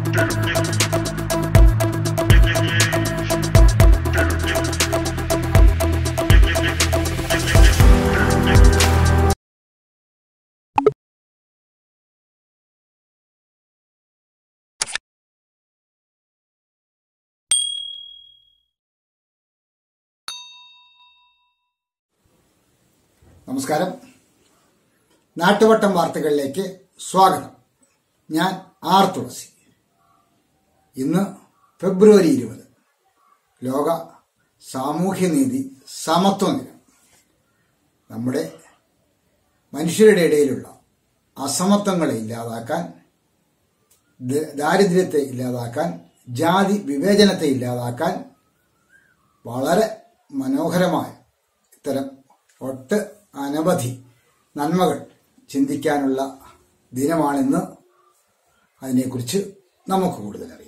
നമസ്കാരം നാട്ടുവട്ടം വാർത്തകളിലേക്ക് സ്വാഗതം ഞാൻ ആർ തുളസി ഇന്ന് ഫെബ്രുവരി ഇരുപത് ലോക സാമൂഹ്യനീതി സമത്വ ദിനം നമ്മുടെ മനുഷ്യരുടെ ഇടയിലുള്ള അസമത്വങ്ങളെ ഇല്ലാതാക്കാൻ ദ- ദാരിദ്ര്യത്തെ ഇല്ലാതാക്കാൻ ജാതി വിവേചനത്തെ ഇല്ലാതാക്കാൻ വളരെ മനോഹരമായ ഇത്തരം ഒട്ട് അനവധി നന്മകൾ ചിന്തിക്കാനുള്ള ദിനമാണിന്ന് അതിനെക്കുറിച്ച് നമുക്ക് കൂടുതൽ അറിയാം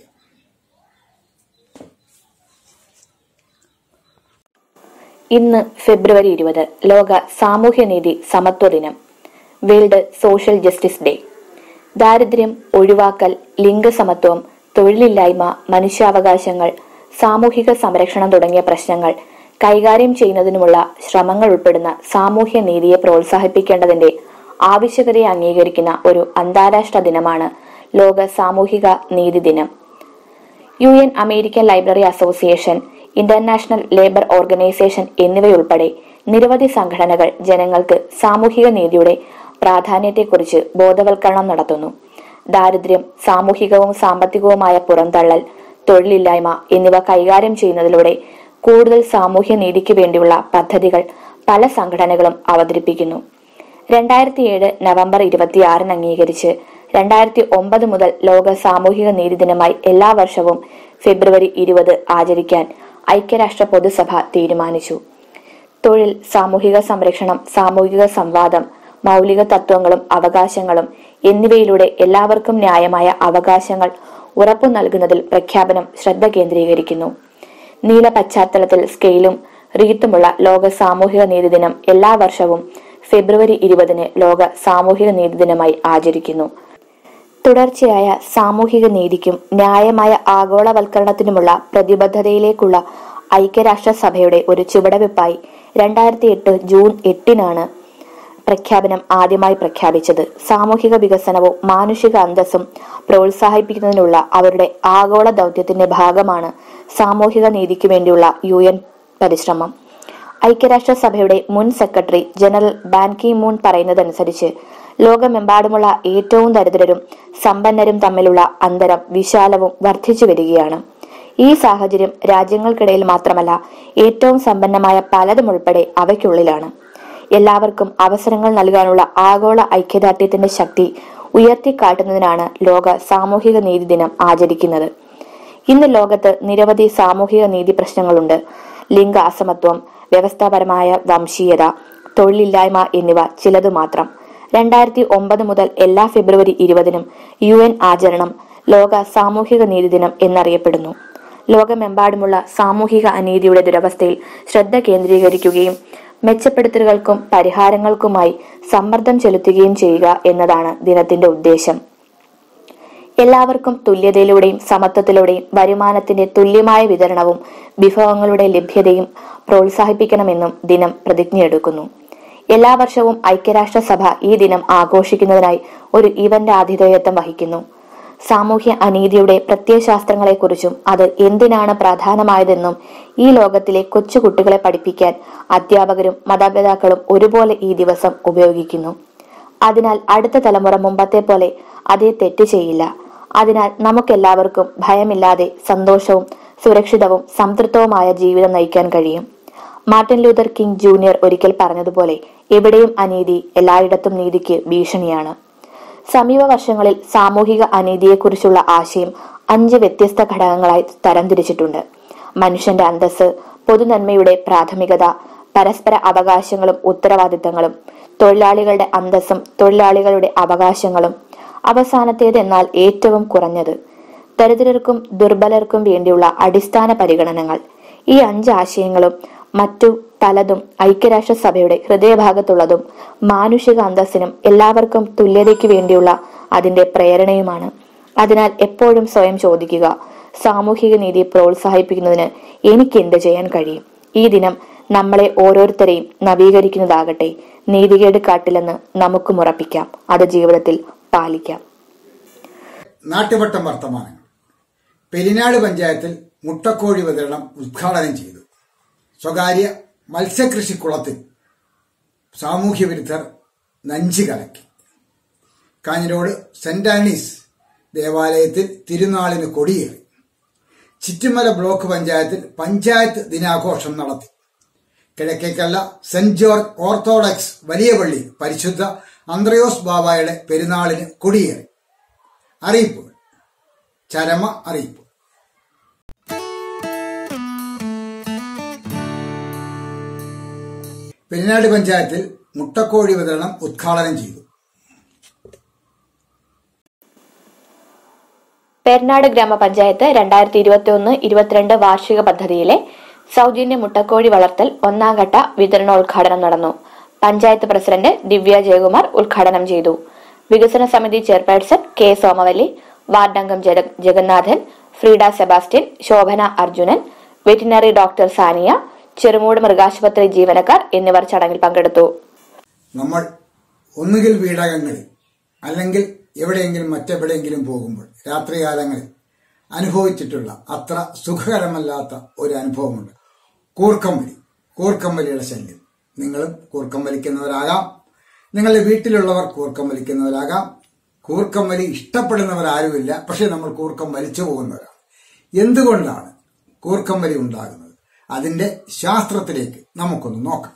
ഇന്ന് ഫെബ്രുവരി ഇരുപത് ലോക സാമൂഹ്യനീതി സമത്വ ദിനം വേൾഡ് സോഷ്യൽ ജസ്റ്റിസ് ഡേ ദാരിദ്ര്യം ഒഴിവാക്കൽ ലിംഗസമത്വം തൊഴിലില്ലായ്മ മനുഷ്യാവകാശങ്ങൾ സാമൂഹിക സംരക്ഷണം തുടങ്ങിയ പ്രശ്നങ്ങൾ കൈകാര്യം ചെയ്യുന്നതിനുമുള്ള ശ്രമങ്ങൾ ഉൾപ്പെടുന്ന സാമൂഹ്യ നീതിയെ പ്രോത്സാഹിപ്പിക്കേണ്ടതിന്റെ ആവശ്യകതയെ അംഗീകരിക്കുന്ന ഒരു അന്താരാഷ്ട്ര ദിനമാണ് ലോക സാമൂഹിക നീതി ദിനം U N American library association international labour organisation എന്നിവയുൾപ്പെടെ നിരവധി സംഘടനകൾ ജനങ്ങൾക്ക് സാമൂഹിക നീതിയുടെ പ്രാധാന്യത്തെക്കുറിച്ച് ബോധവൽക്കരണം നടത്തുന്നു ദാരിദ്ര്യം സാമൂഹികവും സാമ്പത്തികവുമായ പുറന്തള്ളൽ തൊഴിലില്ലായ്മ എന്നിവ കൈകാര്യം ചെയ്യുന്നതിലൂടെ കൂടുതൽ സാമൂഹ്യ നീതിക്ക് വേണ്ടിയുള്ള പദ്ധതികൾ പല സംഘടനകളും അവതരിപ്പിക്കുന്നു രണ്ടായിരത്തി ഏഴ് നവംബർ ഇരുപത്തിയാറിന് അംഗീകരിച്ച് രണ്ടായിരത്തി ഒമ്പത് മുതൽ ലോക സാമൂഹിക നീതി ദിനമായി എല്ലാ വർഷവും ഫെബ്രുവരി ഇരുപത് ആചരിക്കാൻ ഐക്യരാഷ്ട്ര പൊതുസഭ തീരുമാനിച്ചു തൊഴിൽ സാമൂഹിക സംരക്ഷണം സാമൂഹിക സംവാദം മൗലിക തത്വങ്ങളും അവകാശങ്ങളും എന്നിവയിലൂടെ എല്ലാവർക്കും ന്യായമായ അവകാശങ്ങൾ ഉറപ്പു നൽകുന്നതിൽ പ്രഖ്യാപനം ശ്രദ്ധ കേന്ദ്രീകരിക്കുന്നു നീല പശ്ചാത്തലത്തിൽ സ്കെയിലും റീത്തുമുള്ള ലോക സാമൂഹിക നീതി ദിനം എല്ലാ വർഷവും ഫെബ്രുവരി ഇരുപതിന് ലോക സാമൂഹിക നീതി ദിനമായി ആചരിക്കുന്നു തുടർച്ചയായ സാമൂഹിക നീതിക്കും ന്യായമായ ആഗോളവൽക്കരണത്തിനുമുള്ള പ്രതിബദ്ധതയിലേക്കുള്ള ഐക്യരാഷ്ട്രസഭയുടെ ഒരു ചുവടുവെപ്പായി രണ്ടായിരത്തി എട്ട് ജൂൺ എട്ടിനാണ് പ്രഖ്യാപനം ആദ്യമായി പ്രഖ്യാപിച്ചത് സാമൂഹിക വികസനവും മാനുഷിക അന്തസ്സും പ്രോത്സാഹിപ്പിക്കുന്നതിനുള്ള അവരുടെ ആഗോള ദൗത്യത്തിന്റെ ഭാഗമാണ് സാമൂഹിക നീതിക്ക് വേണ്ടിയുള്ള യു എൻ പരിശ്രമം ഐക്യരാഷ്ട്രസഭയുടെ മുൻ secretary general Ban Ki Moon പറയുന്നതനുസരിച്ച് ലോകമെമ്പാടുമുള്ള ഏറ്റവും ദരിദ്രരും സമ്പന്നരും തമ്മിലുള്ള അന്തരം വിശാലവും വർദ്ധിച്ചു വരികയാണ് ഈ സാഹചര്യം രാജ്യങ്ങൾക്കിടയിൽ മാത്രമല്ല ഏറ്റവും സമ്പന്നമായ പലതും ഉൾപ്പെടെ അവയ്ക്കുള്ളിലാണ് എല്ലാവർക്കും അവസരങ്ങൾ നൽകാനുള്ള ആഗോള ഐക്യദാർഢ്യത്തിന്റെ ശക്തി ഉയർത്തിക്കാട്ടുന്നതിനാണ് ലോക സാമൂഹിക നീതി ദിനം ആചരിക്കുന്നത് ഇന്ന് ലോകത്ത് നിരവധി സാമൂഹിക നീതി പ്രശ്നങ്ങളുണ്ട് ലിംഗ അസമത്വം വ്യവസ്ഥാപരമായ വംശീയത തൊഴിലില്ലായ്മ എന്നിവ ചിലത് മാത്രം രണ്ടായിരത്തി ഒമ്പത് മുതൽ എല്ലാ ഫെബ്രുവരി ഇരുപതിനും യു എൻ ആചരണം ലോക സാമൂഹിക നീതി ദിനം എന്നറിയപ്പെടുന്നു ലോകമെമ്പാടുമുള്ള സാമൂഹിക അനീതിയുടെ ദുരവസ്ഥയിൽ ശ്രദ്ധ കേന്ദ്രീകരിക്കുകയും മെച്ചപ്പെടുത്തലുകൾക്കും പരിഹാരങ്ങൾക്കുമായി സമ്മർദ്ദം ചെലുത്തുകയും ചെയ്യുക എന്നതാണ് ദിനത്തിന്റെ ഉദ്ദേശം എല്ലാവർക്കും തുല്യതയിലൂടെയും സമത്വത്തിലൂടെയും വരുമാനത്തിന്റെ തുല്യമായ വിതരണവും വിഭവങ്ങളുടെ ലഭ്യതയും പ്രോത്സാഹിപ്പിക്കണമെന്നും ദിനം പ്രതിജ്ഞയെടുക്കുന്നു എല്ലാ വർഷവും ഐക്യരാഷ്ട്രസഭ ഈ ദിനം ആഘോഷിക്കുന്നതിനായി ഒരു ഇവന്റ് ആതിഥേയത്വം വഹിക്കുന്നു സാമൂഹ്യ അനീതിയുടെ പ്രത്യയശാസ്ത്രങ്ങളെക്കുറിച്ചും അത് എന്തിനാണ് പ്രധാനമായതെന്നും ഈ ലോകത്തിലെ കൊച്ചുകുട്ടികളെ പഠിപ്പിക്കാൻ അധ്യാപകരും മാതാപിതാക്കളും ഒരുപോലെ ഈ ദിവസം ഉപയോഗിക്കുന്നു അതിനാൽ അടുത്ത തലമുറ മുമ്പത്തെ പോലെ അതേ തെറ്റ് ചെയ്യില്ല അതിനാൽ നമുക്കെല്ലാവർക്കും ഭയമില്ലാതെ സന്തോഷവും സുരക്ഷിതവും സംതൃപ്തവുമായ ജീവിതം നയിക്കാൻ കഴിയും മാർട്ടിൻ ലൂതർ കിങ് ജൂനിയർ ഒരിക്കൽ പറഞ്ഞതുപോലെ എവിടെയും അനീതി എല്ലായിടത്തും നീതിക്ക് ഭീഷണിയാണ് സമീപ വർഷങ്ങളിൽ സാമൂഹിക അനീതിയെക്കുറിച്ചുള്ള ആശയം അഞ്ച് വ്യത്യസ്ത ഘടകങ്ങളായി തരംതിരിച്ചിട്ടുണ്ട് മനുഷ്യന്റെ അന്തസ് പൊതുനന്മയുടെ പ്രാഥമികത പരസ്പര അവകാശങ്ങളും ഉത്തരവാദിത്തങ്ങളും തൊഴിലാളികളുടെ അന്തസ്സും തൊഴിലാളികളുടെ അവകാശങ്ങളും അവസാനത്തേത് എന്നാൽ ഏറ്റവും കുറഞ്ഞത് ദരിദ്രർക്കും ദുർബലർക്കും വേണ്ടിയുള്ള അടിസ്ഥാന പരിഗണനകൾ ഈ അഞ്ച് ആശയങ്ങളും മറ്റു പലതും ഐക്യരാഷ്ട്രസഭയുടെ ഹൃദയഭാഗത്തുള്ളതും മാനുഷിക അന്തസ്സിനും എല്ലാവർക്കും തുല്യതയ്ക്ക് വേണ്ടിയുള്ള അതിന്റെ പ്രേരണയുമാണ് അതിനാൽ എപ്പോഴും സ്വയം ചോദിക്കുക സാമൂഹിക നീതി പ്രോത്സാഹിപ്പിക്കുന്നതിന് എനിക്ക് എന്ത് ചെയ്യാൻ കഴിയും ഈ ദിനം നമ്മളെ ഓരോരുത്തരെയും നവീകരിക്കുന്നതാകട്ടെ നീതികേട് കാട്ടില്ലെന്ന് നമുക്കും ഉറപ്പിക്കാം അത് ജീവിതത്തിൽ പാലിക്കാം നാട്ടുവട്ടം വർത്തമാനങ്ങൾ പെരിനാട് പഞ്ചായത്തിൽ മുട്ടക്കോഴി വിതരണം ഉദ്ഘാടനം ചെയ്തു സ്വകാര്യ മത്സ്യകൃഷിക്കുളത്തിൽ സാമൂഹ്യ വിരുദ്ധർ നഞ്ച് കലക്കി കാഞ്ഞിരോട് സെന്റ് ആനീസ് ദേവാലയത്തിൽ തിരുനാളിന് കൊടിയേറി ചിറ്റുമല ബ്ലോക്ക് പഞ്ചായത്തിൽ പഞ്ചായത്ത് ദിനാഘോഷം നടത്തി കിഴക്കേക്കല്ല സെന്റ് ജോർജ് ഓർത്തഡോക്സ് വലിയ പള്ളി പരിശുദ്ധ അന്ത്രയോസ് ബാബായുടെ പെരുന്നാളിന് കൊടിയേറി അറിയിപ്പുകൾ ചരമ അറിയിപ്പ് പെരിനാട് പഞ്ചായത്തിൽ മുട്ടക്കോഴി വിതരണം ഉദ്ഘാടനം ചെയ്തു പെർനാട് ഗ്രാമപഞ്ചായത്ത് രണ്ടായിരത്തി ഇരുപത്തി ഒന്ന് ഇരുപത്തിരണ്ട് വാർഷിക പദ്ധതിയിലെ സൗജന്യ മുട്ടക്കോഴി വളർത്തൽ ഒന്നാം ഘട്ട വിതരണോദ്ഘാടനം നടന്നു പഞ്ചായത്ത് പ്രസിഡന്റ് ദിവ്യ ജയകുമാർ ഉദ്ഘാടനം ചെയ്തു വികസന സമിതി ചെയർപേഴ്സൺ കെ സോമവല്ലി വാർഡംഗം ജഗ- Jagannathan Frieda Sebastian Shobhana Arjunan veterinary doctor Saniya Cherumood മൃഗാശുപത്രി ജീവനക്കാർ എന്നിവർ ചടങ്ങിൽ പങ്കെടുത്തു നമ്മൾ ഒന്നുകിൽ വീടകങ്ങളിൽ അല്ലെങ്കിൽ എവിടെയെങ്കിലും മറ്റെവിടെയെങ്കിലും പോകുമ്പോൾ രാത്രികാലങ്ങളിൽ അനുഭവിച്ചിട്ടുള്ള അത്ര സുഖകരമല്ലാത്ത ഒരു അനുഭവമുണ്ട് കൂർക്കം വലി കൂർക്കം വലിയുടെ ശല്യം നിങ്ങളും കൂർക്കം വലിക്കുന്നവരാകാം നിങ്ങളുടെ വീട്ടിലുള്ളവർ കൂർക്കം വലിക്കുന്നവരാകാം കൂർക്കം വലി ഇഷ്ടപ്പെടുന്നവർ ആരുമില്ല പക്ഷെ നമ്മൾ കൂർക്കം വലിച്ചു പോകുന്നവരാണ് എന്തുകൊണ്ടാണ് കൂർക്കം വലി ഉണ്ടാകുന്നത് അതിന്റെ ശാസ്ത്രത്തിലേക്ക് നമുക്കൊന്ന് നോക്കാം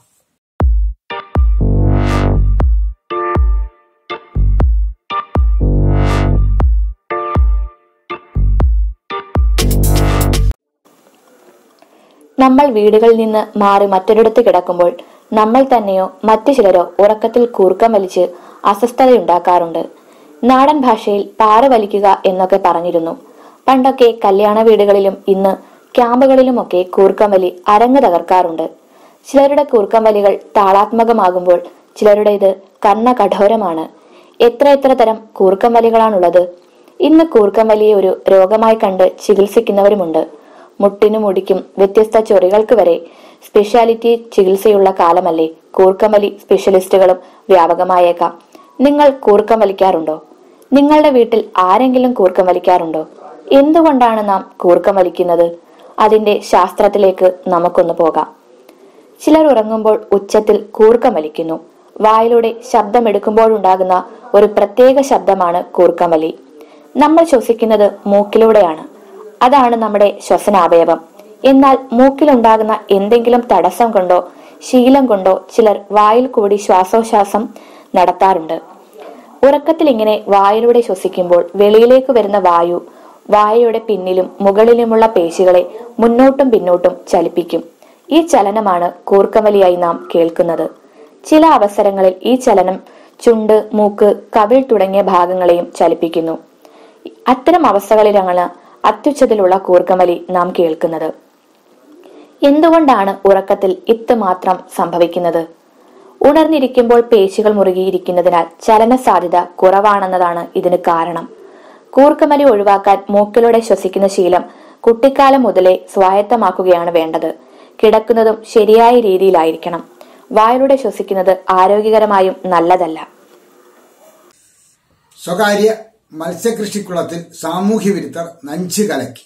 നമ്മൾ വീടുകളിൽ നിന്ന് മാറി മറ്റൊരിടത്ത് കിടക്കുമ്പോൾ നമ്മൾ തന്നെയോ മറ്റു ചിലരോ ഉറക്കത്തിൽ കൂർക്കം വലിച്ച് അസ്വസ്ഥതയുണ്ടാക്കാറുണ്ട് നാടൻ ഭാഷയിൽ പാറ വലിക്കുക എന്നൊക്കെ പറഞ്ഞിരുന്നു പണ്ടൊക്കെ കല്യാണ വീടുകളിലും ഇന്ന് ക്യാമ്പുകളിലുമൊക്കെ കൂർക്കം വലി അരങ്ങ് തകർക്കാറുണ്ട് ചിലരുടെ കൂർക്കം വലികൾ താളാത്മകമാകുമ്പോൾ ചിലരുടേത് കർണ കഠോരമാണ് എത്ര എത്ര തരം കൂർക്കം വലികളാണുള്ളത് ഇന്ന് കൂർക്കം വലിയെ ഒരു രോഗമായി കണ്ട് ചികിത്സിക്കുന്നവരുമുണ്ട് മുട്ടിനും മുടിക്കും വ്യത്യസ്ത ചൊറികൾക്ക് വരെ സ്പെഷ്യാലിറ്റി ചികിത്സയുള്ള കാലമല്ലേ കൂർക്കമലി സ്പെഷ്യലിസ്റ്റുകളും വ്യാപകമായേക്കാം നിങ്ങൾ കൂർക്കം വലിക്കാറുണ്ടോ നിങ്ങളുടെ വീട്ടിൽ ആരെങ്കിലും കൂർക്കം വലിക്കാറുണ്ടോ എന്തുകൊണ്ടാണ് നാം കൂർക്കം വലിക്കുന്നത് അതിന്റെ ശാസ്ത്രത്തിലേക്ക് നമുക്കൊന്ന് പോകാം ചിലർ ഉറങ്ങുമ്പോൾ ഉച്ചത്തിൽ കൂർക്കം വലിക്കുന്നു വായിലൂടെ ശബ്ദമെടുക്കുമ്പോഴുണ്ടാകുന്ന ഒരു പ്രത്യേക ശബ്ദമാണ് കൂർക്കമലി നമ്മൾ ശ്വസിക്കുന്നത് മൂക്കിലൂടെയാണ് അതാണ് നമ്മുടെ ശ്വസനാവയവം എന്നാൽ മൂക്കിലുണ്ടാകുന്ന എന്തെങ്കിലും തടസ്സം കൊണ്ടോ ശീലം കൊണ്ടോ ചിലർ വായിൽ കൂടി ശ്വാസോച്ഛ്വാസം നടത്താറുണ്ട് ഉറക്കത്തിൽ ഇങ്ങനെ വായിലൂടെ ശ്വസിക്കുമ്പോൾ വെളിയിലേക്ക് വരുന്ന വായു വായയുടെ പിന്നിലും മുകളിലുമുള്ള പേശികളെ മുന്നോട്ടും പിന്നോട്ടും ചലിപ്പിക്കും ഈ ചലനമാണ് കൂർക്കമലിയായി നാം കേൾക്കുന്നത് ചില അവസരങ്ങളിൽ ഈ ചലനം ചുണ്ട് മൂക്ക് കവിൾ തുടങ്ങിയ ഭാഗങ്ങളെയും ചലിപ്പിക്കുന്നു അത്തരം അവസ്ഥകളിലാണ് അത്യുച്ചത്തിലുള്ള കൂർക്കമലി നാം കേൾക്കുന്നത് എന്തുകൊണ്ടാണ് ഉറക്കത്തിൽ ഇത്രമാത്രം സംഭവിക്കുന്നത് ഉണർന്നിരിക്കുമ്പോൾ പേശികൾ മുറുകിയിരിക്കുന്നതിനാൽ ചലന സാധ്യത കുറവാണെന്നതാണ് ഇതിന് കാരണം കൂർക്കമലി ഒഴിവാക്കാൻ മൂക്കിലൂടെ ശ്വസിക്കുന്ന ശീലം കുട്ടിക്കാലം മുതലേ സ്വായത്തമാക്കുകയാണ് വേണ്ടത് കിടക്കുന്നതും ശരിയായ രീതിയിലായിരിക്കണം വായിലൂടെ ശ്വസിക്കുന്നത് ആരോഗ്യകരമായും നല്ലതല്ല സ്വകാര്യ മത്സ്യകൃഷിക്കുളത്തിൽ സാമൂഹ്യ വിരുദ്ധർ നഞ്ച് കലക്കി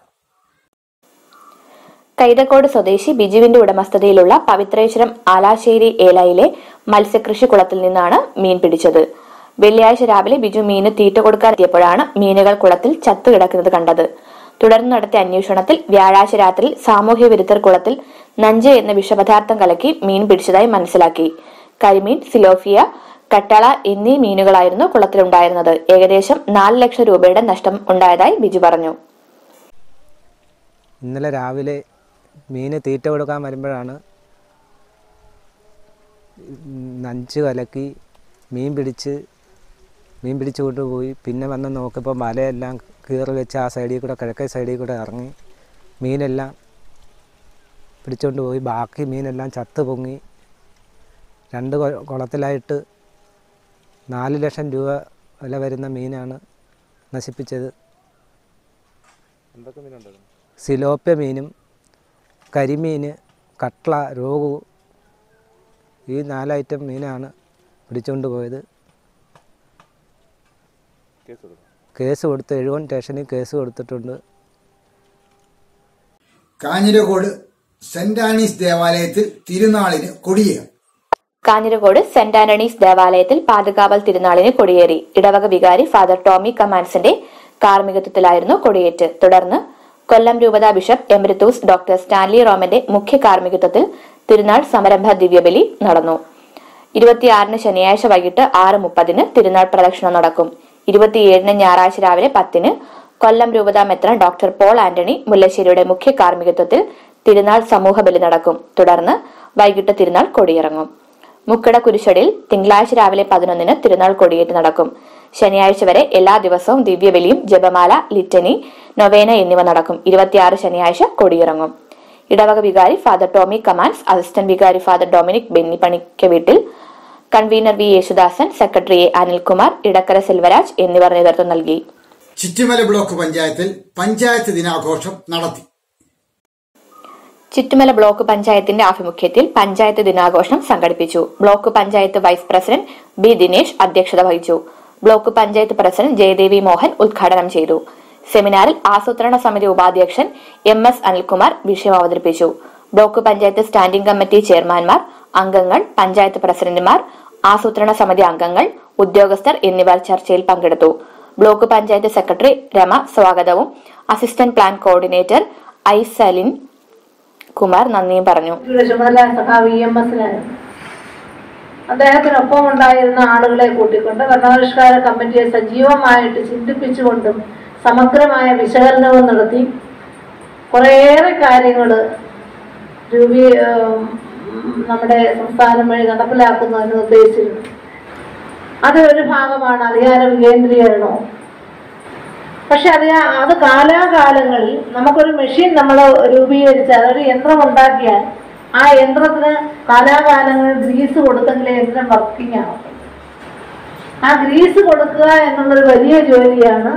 കൈതക്കോട് സ്വദേശി ബിജുവിന്റെ ഉടമസ്ഥതയിലുള്ള പവിത്രേശ്വരം ആലാശ്ശേരി ഏലയിലെ മത്സ്യകൃഷി കുളത്തിൽ നിന്നാണ് മീൻ പിടിച്ചത് വെള്ളിയാഴ്ച രാവിലെ ബിജു മീന് തീറ്റ കൊടുക്കാനെത്തിയപ്പോഴാണ് മീനുകൾ കുളത്തിൽ ചത്തുകിടക്കുന്നത് കണ്ടത് തുടർന്ന് നടത്തിയ അന്വേഷണത്തിൽ വ്യാഴാഴ്ച രാത്രി സാമൂഹ്യ വിരുദ്ധർ കുളത്തിൽ നഞ്ച് എന്ന വിഷപദാർത്ഥം കലക്കി മീൻ പിടിച്ചതായി മനസ്സിലാക്കി കരിമീൻ സിലോഫിയ കട്ടള എന്നീ മീനുകളായിരുന്നു കുളത്തിലുണ്ടായിരുന്നത് ഏകദേശം നാല് ലക്ഷം രൂപയുടെ നഷ്ടം ഉണ്ടായതായി ബിജു പറഞ്ഞു ഇന്നലെ രാവിലെ മീന് തീറ്റ കൊടുക്കാൻ വരുമ്പോഴാണ് നഞ്ച് കലക്കി മീൻ പിടിച്ച് മീൻ പിടിച്ച് കൊണ്ടുപോയി പിന്നെ വന്ന് നോക്കിയപ്പോൾ വലയെല്ലാം കീറി വെച്ച് ആ സൈഡിൽ കൂടെ കിഴക്കേ സൈഡിൽ കൂടെ ഇറങ്ങി മീനെല്ലാം പിടിച്ചുകൊണ്ട് പോയി ബാക്കി മീനെല്ലാം ചത്ത് പൊങ്ങി രണ്ട് കൊ- കുളത്തിലായിട്ട് നാല് ലക്ഷം രൂപ വില വരുന്ന മീനാണ് നശിപ്പിച്ചത് സിലോപ്യ മീനും കരിമീൻ കട്ട്ള രോഗു ഈ നാല് ഐറ്റം മീനാണ് പിടിച്ചുകൊണ്ട് പോയത് കേസ് കൊടുത്ത് എഴുപൻ സ്റ്റേഷനിൽ കേസ് കൊടുത്തിട്ടുണ്ട് കാഞ്ഞിരക്കോട് സെന്റ് ആനീസ് ദേവാലയത്തിൽ തിരുനാളിന് കൊടിയേറി കാഞ്ഞിരക്കോട് സെന്റ് ആന്റണീസ് ദേവാലയത്തിൽ പാതുകാവൽ തിരുനാളിന് കൊടിയേറി ഇടവക വികാരി ഫാദർ ടോമി കമാൻസിന്റെ കാർമ്മികത്വത്തിലായിരുന്നു കൊടിയേറ്റ് തുടർന്ന് കൊല്ലം രൂപത ബിഷപ്പ് എമിരിത്തൂസ് ഡോക്ടർ സ്റ്റാൻലി റോമന്റെ മുഖ്യ കാർമ്മികത്വത്തിൽ തിരുനാൾ സമരംഭ ദിവ്യബലി നടന്നു ഇരുപത്തിയാറിന് ശനിയാഴ്ച വൈകിട്ട് ആറ് മുപ്പതിന് തിരുനാൾ പ്രദക്ഷിണം നടക്കും ഇരുപത്തിയേഴിന് ഞായറാഴ്ച രാവിലെ പത്തിന് കൊല്ലം രൂപത മെത്രാൻ ഡോക്ടർ പോൾ ആന്റണി മുല്ലശ്ശേരിയുടെ മുഖ്യ കാർമ്മികത്വത്തിൽ തിരുനാൾ സമൂഹ ബലി നടക്കും തുടർന്ന് വൈകിട്ട് തിരുനാൾ കൊടിയിറങ്ങും മുക്കട കുരിശടിയിൽ തിങ്കളാഴ്ച രാവിലെ പതിനൊന്നിന് തിരുനാൾ കൊടിയേറ്റ് നടക്കും ശനിയാഴ്ച വരെ എല്ലാ ദിവസവും ദിവ്യബലിയും ജപമാല ലിറ്റനി നൊവേന എന്നിവ നടക്കും ഇരുപത്തിയാറ് ശനിയാഴ്ച കൊടിയിറങ്ങും ഇടവക വികാരി ഫാദർ ടോമി കമാൻസ് അസിസ്റ്റന്റ് വികാരി ഫാദർ ഡൊമിനിക് ബെന്നി പണിക്ക വീട്ടിൽ convener V Yesudasan secretary A Anilkumar Edakkara Selvaraj എന്നിവർ നേതൃത്വം നൽകി ചിറ്റുമല ബ്ലോക്ക് പഞ്ചായത്തിൽ പഞ്ചായത്ത് ദിനാഘോഷം നടത്തി ചുറ്റുമല ബ്ലോക്ക് പഞ്ചായത്തിന്റെ ആഭിമുഖ്യത്തിൽ പഞ്ചായത്ത് ദിനാഘോഷം സംഘടിപ്പിച്ചു block panchayat vice president B Dinesh അധ്യക്ഷത വഹിച്ചു ബ്ലോക്ക് പഞ്ചായത്ത് പ്രസിഡന്റ് ജയദേവി മോഹൻ ഉദ്ഘാടനം ചെയ്തു സെമിനാറിൽ ആസൂത്രണ സമിതി ഉപാധ്യക്ഷൻ എം എസ് അനിൽകുമാർ വിഷയം അവതരിപ്പിച്ചു ബ്ലോക്ക് പഞ്ചായത്ത് സ്റ്റാൻഡിംഗ് കമ്മിറ്റി ചെയർമാൻമാർ അംഗങ്ങൾ പഞ്ചായത്ത് പ്രസിഡന്റുമാർ ആസൂത്രണ സമിതി അംഗങ്ങൾ ഉദ്യോഗസ്ഥർ എന്നിവർ ചർച്ചയിൽ പങ്കെടുത്തു ബ്ലോക്ക് പഞ്ചായത്ത് സെക്രട്ടറി രമ സ്വാഗതവും assistant plan coordinator I Salin Kumar നന്ദിയും പറഞ്ഞു ഇവിടെ ചുമതല സഖാവ് ഇ എം എസിനായിരുന്നു അദ്ദേഹത്തിനൊപ്പം ഉണ്ടായിരുന്ന ആളുകളെ കൂട്ടിക്കൊണ്ട് ഭരണപരിഷ്കാര കമ്മിറ്റിയെ സജീവമായിട്ട് ചിന്തിപ്പിച്ചുകൊണ്ടും സമഗ്രമായ വിശകലനവും നടത്തി കുറേയേറെ കാര്യങ്ങൾ രൂപീ ഏം, നമ്മുടെ സംസ്ഥാനം വഴി നടപ്പിലാക്കുന്നതിന് ഉദ്ദേശിച്ചിരുന്നു അത് ഒരു ഭാഗമാണ് അധികാര വികേന്ദ്രീകരണവും പക്ഷെ അത് ആ- അത് കാലാകാലങ്ങളിൽ നമുക്കൊരു മെഷീൻ നമ്മൾ രൂപീകരിച്ചാൽ ഒരു യന്ത്രം ഉണ്ടാക്കിയാൽ ആ യന്ത്രത്തിന് കാലാകാലങ്ങളിൽ ഗ്രീസ് കൊടുത്തെങ്കിലേ യന്ത്രം വർക്കിംഗ് ആവും ആ ഗ്രീസ് കൊടുക്കുക എന്നുള്ളൊരു വലിയ ജോലിയാണ്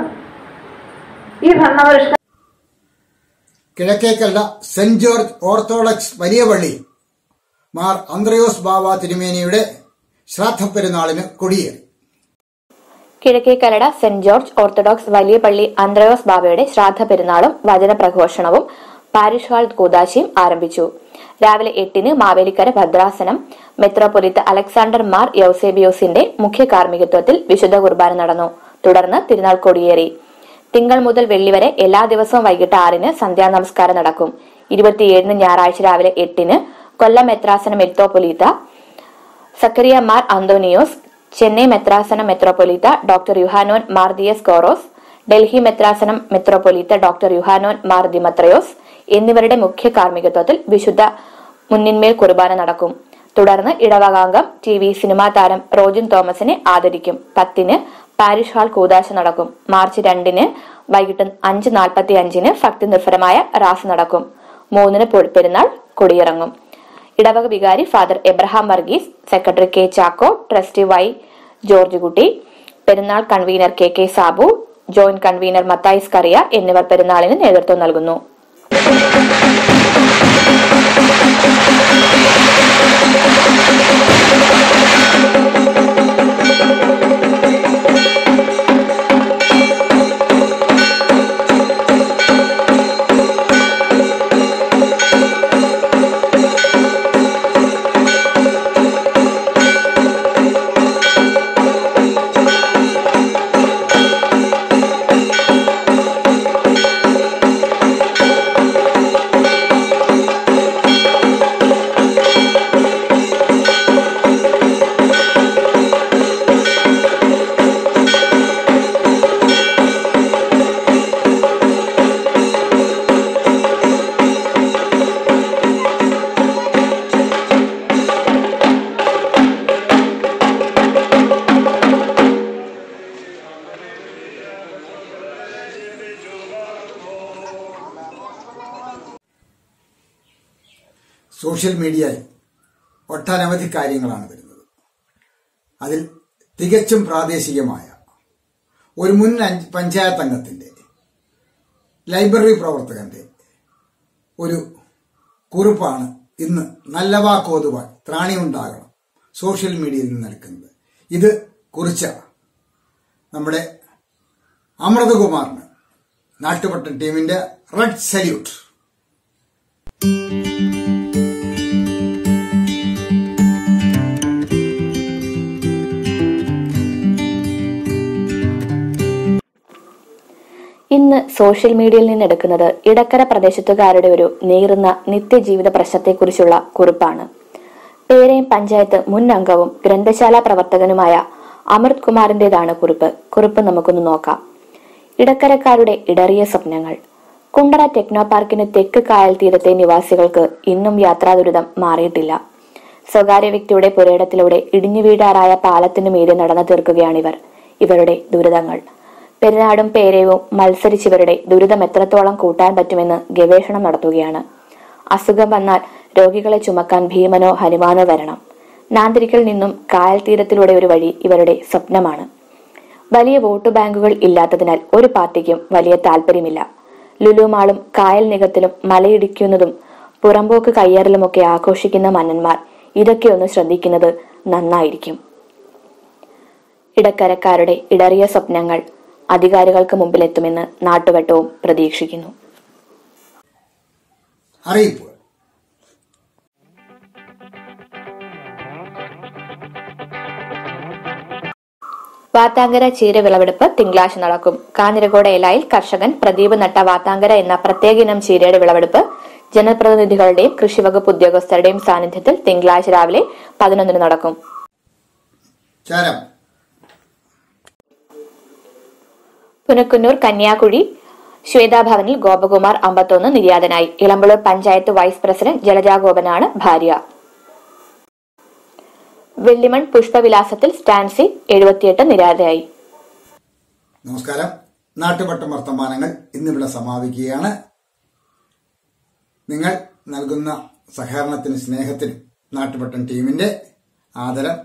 ഈ ഭരണപരിഷ്കാരം കിഴക്കേക്കല്ല സെന്റ് ജോർജ് ഓർത്തഡോക്സ് വലിയ പള്ളി മാർ അന്ത്രയോസ് ബാബ തിരുമേനിയുടെ ശ്രാദ്ധപ്പെരുന്നാളിന് കൊടിയേറി കിഴക്കേക്കരട സെന്റ് ജോർജ് ഓർത്തഡോക്സ് വലിയ പള്ളി അന്ത്രയോസ് ബാബയുടെ ശ്രാദ്ധ പെരുന്നാളും വചന പ്രഘോഷണവും പാരിഷ് ഹാൾ കൂതാശിയും ആരംഭിച്ചു രാവിലെ എട്ടിന് മാവേലിക്കര ഭദ്രാസനം മെത്രോപൊലിത്ത അലക്സാണ്ടർ മാർ യൗസേബിയോസിന്റെ മുഖ്യ കാർമ്മികത്വത്തിൽ വിശുദ്ധ കുർബാന നടന്നു തുടർന്ന് തിരുനാൾ കൊടിയേറി തിങ്കൾ മുതൽ വെള്ളി വരെ എല്ലാ ദിവസവും വൈകിട്ട് ആറിന് സന്ധ്യാ നമസ്കാരം നടക്കും ഇരുപത്തിയേഴിന് ഞായറാഴ്ച രാവിലെ എട്ടിന് കൊല്ലം മെത്രാസനം മെത്രോപൊലീത്ത സക്കറിയ മാർ അന്തോണിയോസ് ചെന്നൈ മെത്രാസനം മെത്രോപൊലീത്ത ഡോക്ടർ യുഹാനോൻ മാർ ദിയസ് കോറോസ് ഡൽഹി മെത്രാസനം മെത്രോപൊലീത്ത ഡോക്ടർ യുഹാനോൻ മാർ ദിമത്രയോസ് എന്നിവരുടെ മുഖ്യ കാർമ്മികത്വത്തിൽ വിശുദ്ധ മുന്നിന്മേൽ കുർബാന നടക്കും തുടർന്ന് ഇടവകാംഗം ടി വി സിനിമാ താരം റോജിൻ തോമസിനെ ആദരിക്കും പത്തിന് പാരിഷ് ഹാൾ കൂതാശ നടക്കും മാർച്ച് രണ്ടിന് വൈകിട്ട് അഞ്ച് നാൽപ്പത്തി അഞ്ചിന് ഭക്തി നിർഭരമായ റാസ് നടക്കും മൂന്നിന് പൊ- പെരുന്നാൾ കൊടിയിറങ്ങും ഇടവക വികാരി father Abraham Varghese secretary K Chacko trustee Y George Kutty പെരുന്നാൾ convener K K Sabu joint convener Mathais Kariya എന്നിവർ പെരുന്നാളിന് നേതൃത്വം നൽകുന്നു സോഷ്യൽ മീഡിയയിൽ ഒട്ടനവധി കാര്യങ്ങളാണ് വരുന്നത് അതിൽ തികച്ചും പ്രാദേശികമായ ഒരു മുൻ അഞ്ച് പഞ്ചായത്ത് അംഗത്തിന്റെ ലൈബ്രറി പ്രവർത്തകന്റെ ഒരു കുറിപ്പാണ് ഇന്ന് നല്ല വാക്കോതുവാൻ ത്രാണി ഉണ്ടാകണം സോഷ്യൽ മീഡിയയിൽ നിന്ന് എടുക്കുന്നത് ഇത് കുറിച്ച നമ്മുടെ അമൃതകുമാറിന് നാട്ടുപട്ടൺ ടീമിന്റെ റെഡ് സല്യൂട്ട് ഇന്ന് സോഷ്യൽ മീഡിയയിൽ നിന്ന് എടുക്കുന്നത് ഇടക്കര പ്രദേശത്തുകാരുടെ ഒരു നീറുന്ന നിത്യജീവിത പ്രശ്നത്തെക്കുറിച്ചുള്ള കുറിപ്പാണ് പേരയം പഞ്ചായത്ത് മുൻ അംഗവും ഗ്രന്ഥശാല പ്രവർത്തകനുമായ അമൃത് കുമാറിന്റേതാണ് കുറിപ്പ് കുറിപ്പ് നമുക്കൊന്ന് നോക്കാം ഇടക്കരക്കാരുടെ ഇടറിയ സ്വപ്നങ്ങൾ കുണ്ടറ ടെക്നോ പാർക്കിന് തെക്ക് കായൽ തീരത്തെ നിവാസികൾക്ക് ഇന്നും യാത്രാദുരിതം മാറിയിട്ടില്ല സ്വകാര്യ വ്യക്തിയുടെ പുരയിടത്തിലൂടെ ഇടിഞ്ഞു വീഴാറായ പാലത്തിനു മീതെ നടന്നു തീർക്കുകയാണിവർ ഇവരുടെ ദുരിതങ്ങൾ പെരുന്നാടും പേരയവും മത്സരിച്ചിവരുടെ ദുരിതം എത്രത്തോളം കൂട്ടാൻ പറ്റുമെന്ന് ഗവേഷണം നടത്തുകയാണ് അസുഖം വന്നാൽ രോഗികളെ ചുമക്കാൻ ഭീമനോ ഹനുമാനോ വരണം നാന്തിരിക്കിൽ നിന്നും കായൽ തീരത്തിലൂടെ ഒരു വഴി ഇവരുടെ സ്വപ്നമാണ് വലിയ വോട്ട് ബാങ്കുകൾ ഇല്ലാത്തതിനാൽ ഒരു പാർട്ടിക്കും വലിയ താല്പര്യമില്ല ലുലുമാളും കായൽ നികത്തിലും മലയിടിക്കുന്നതും പുറമ്പോക്ക് കയ്യേറലുമൊക്കെ ആഘോഷിക്കുന്ന മന്നന്മാർ ഇതൊക്കെ ഒന്ന് ശ്രദ്ധിക്കുന്നത് നന്നായിരിക്കും ഇടക്കരക്കാരുടെ ഇടറിയ സ്വപ്നങ്ങൾ അധികാരികൾക്ക് മുമ്പിലെത്തുമെന്ന് നാട്ടുവട്ടവും പ്രതീക്ഷിക്കുന്നു അറിയിപ്പുകൾ വാത്താങ്കര ചീര വിളവെടുപ്പ് തിങ്കളാഴ്ച നടക്കും കാഞ്ഞിരകോട് ഏലായിൽ കർഷകൻ പ്രദീപ് നട്ട വാത്താങ്കര എന്ന പ്രത്യേക ഇനം ചീരയുടെ വിളവെടുപ്പ് ജനപ്രതിനിധികളുടെയും കൃഷിവകുപ്പ് ഉദ്യോഗസ്ഥരുടെയും സാന്നിധ്യത്തിൽ തിങ്കളാഴ്ച രാവിലെ പതിനൊന്നിന് നടക്കും ചരം പുനക്കുന്നൂർ കന്യാകുഴി ശ്വേതാഭവനിൽ ഗോപകുമാർ അമ്പത്തൊന്ന് നിര്യാതനായി ഇളമ്പളൂർ പഞ്ചായത്ത് വൈസ് പ്രസിഡന്റ് ജലജാ ഗോപനാണ് ഭാര്യ വെള്ളിമൺ പുഷ്പവിലാസത്തിൽ സ്റ്റാൻസി എഴുപത്തിയെട്ട് നിര്യാതയായി നമസ്കാരം നാട്ടുപട്ടം വർത്തമാനങ്ങൾ ഇന്നിവിടെ സമാപിക്കുകയാണ് നിങ്ങൾ നൽകുന്ന സഹകരണത്തിന് സ്നേഹത്തിനും നാട്ടുപട്ടം ടീമിന്റെ ആദരം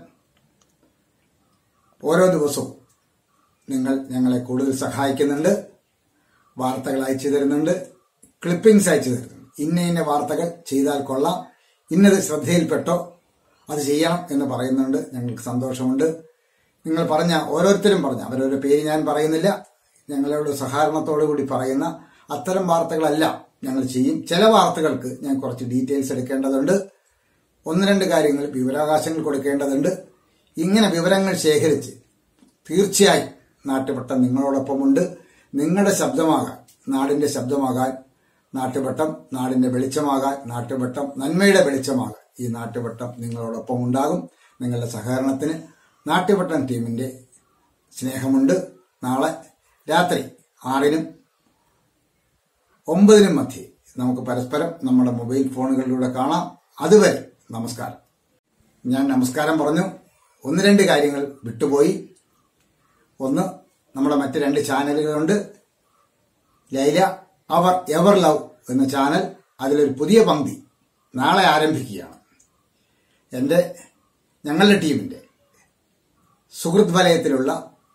ഓരോ ദിവസവും നിങ്ങൾ ഞങ്ങളെ കൂടുതൽ സഹായിക്കുന്നുണ്ട് വാർത്തകൾ അയച്ചു തരുന്നുണ്ട് ക്ലിപ്പിംഗ്സ് അയച്ചു തരുന്നുണ്ട് ഇന്ന ഇന്ന വാർത്തകൾ ചെയ്താൽ കൊള്ളാം ഇന്നത് ശ്രദ്ധയിൽപ്പെട്ടോ അത് ചെയ്യണം എന്ന് പറയുന്നുണ്ട് ഞങ്ങൾക്ക് സന്തോഷമുണ്ട് നിങ്ങൾ പറഞ്ഞ ഓരോരുത്തരും പറഞ്ഞ അവരവരുടെ പേര് ഞാൻ പറയുന്നില്ല ഞങ്ങളോട് സഹകരണത്തോടു കൂടി പറയുന്ന അത്തരം വാർത്തകളെല്ലാം ഞങ്ങൾ ചെയ്യും ചില വാർത്തകൾക്ക് ഞാൻ കുറച്ച് ഡീറ്റെയിൽസ് എടുക്കേണ്ടതുണ്ട് ഒന്ന് രണ്ട് കാര്യങ്ങൾ വിവരാവകാശങ്ങൾ കൊടുക്കേണ്ടതുണ്ട് ഇങ്ങനെ വിവരങ്ങൾ ശേഖരിച്ച് തീർച്ചയായും നാട്ടുപട്ടം നിങ്ങളോടൊപ്പമുണ്ട് നിങ്ങളുടെ ശബ്ദമാകാൻ നാടിന്റെ ശബ്ദമാകാൻ നാട്ടുപട്ടം നാടിന്റെ വെളിച്ചമാകാൻ നാട്ടുപട്ടം നന്മയുടെ വെളിച്ചമാകാൻ ഈ നാട്ടുപട്ടം നിങ്ങളോടൊപ്പം ഉണ്ടാകും നിങ്ങളുടെ സഹകരണത്തിന് നാട്ടുപട്ടം ടീമിന്റെ സ്നേഹമുണ്ട് നാളെ രാത്രി ആറിനും ഒമ്പതിനും മധ്യേ നമുക്ക് പരസ്പരം നമ്മുടെ മൊബൈൽ ഫോണുകളിലൂടെ കാണാം അതുവരെ നമസ്കാരം ഞാൻ നമസ്കാരം പറഞ്ഞു ഒന്ന് രണ്ട് കാര്യങ്ങൾ വിട്ടുപോയി ഒന്ന് നമ്മുടെ മറ്റ് രണ്ട് ചാനലുകളുണ്ട് ലൈല അവർ എവർ ലവ് എന്ന ചാനൽ അതിലൊരു പുതിയ പങ്ക്തി നാളെ ആരംഭിക്കുകയാണ് എൻ്റെ ഞങ്ങളുടെ ടീമിൻ്റെ സുഹൃത് വലയത്തിലുള്ള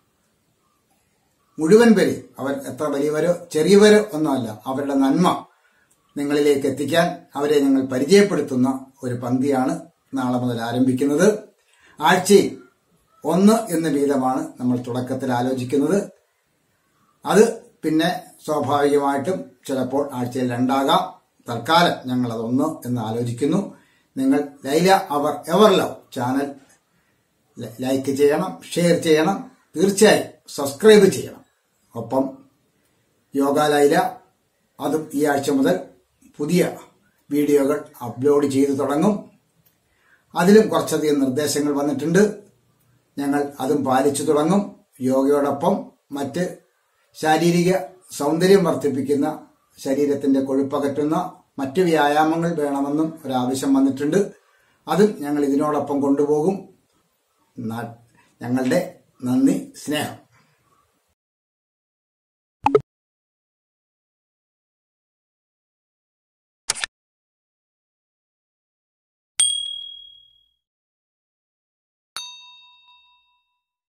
മുഴുവൻ പേര് അവർ എത്ര വലിയവരോ ചെറിയവരോ ഒന്നുമല്ല അവരുടെ നന്മ നിങ്ങളിലേക്ക് എത്തിക്കാൻ അവരെ ഞങ്ങൾ പരിചയപ്പെടുത്തുന്ന ഒരു പങ്ക്തിയാണ് നാളെ മുതൽ ആരംഭിക്കുന്നത് ആഴ്ചയിൽ ഒന്ന് എന്ന വീതമാണ് നമ്മൾ തുടക്കത്തിൽ ആലോചിക്കുന്നത് അത് പിന്നെ സ്വാഭാവികമായിട്ടും ചിലപ്പോൾ ആഴ്ചയിൽ രണ്ടാകാം തൽക്കാലം ഞങ്ങൾ അത് ഒന്ന് എന്ന് ആലോചിക്കുന്നു നിങ്ങൾ Laila our ever love channel ല- ലൈക്ക് ചെയ്യണം ഷെയർ ചെയ്യണം തീർച്ചയായും സബ്സ്ക്രൈബ് ചെയ്യണം ഒപ്പം യോഗ ലൈല അതും ഈ ആഴ്ച മുതൽ പുതിയ വീഡിയോകൾ അപ്ലോഡ് ചെയ്തു തുടങ്ങും അതിലും കുറച്ചധികം നിർദ്ദേശങ്ങൾ വന്നിട്ടുണ്ട് ഞങ്ങൾ അതും പാലിച്ചു തുടങ്ങും യോഗയോടൊപ്പം മറ്റ് ശാരീരിക സൗന്ദര്യം വർദ്ധിപ്പിക്കുന്ന ശരീരത്തിന്റെ കൊഴുപ്പകറ്റുന്ന മറ്റ് വ്യായാമങ്ങൾ വേണമെന്നും ഒരാവശ്യം വന്നിട്ടുണ്ട് അതും ഞങ്ങൾ ഇതിനോടൊപ്പം കൊണ്ടുപോകും നാ- ഞങ്ങളുടെ നന്ദി സ്നേഹം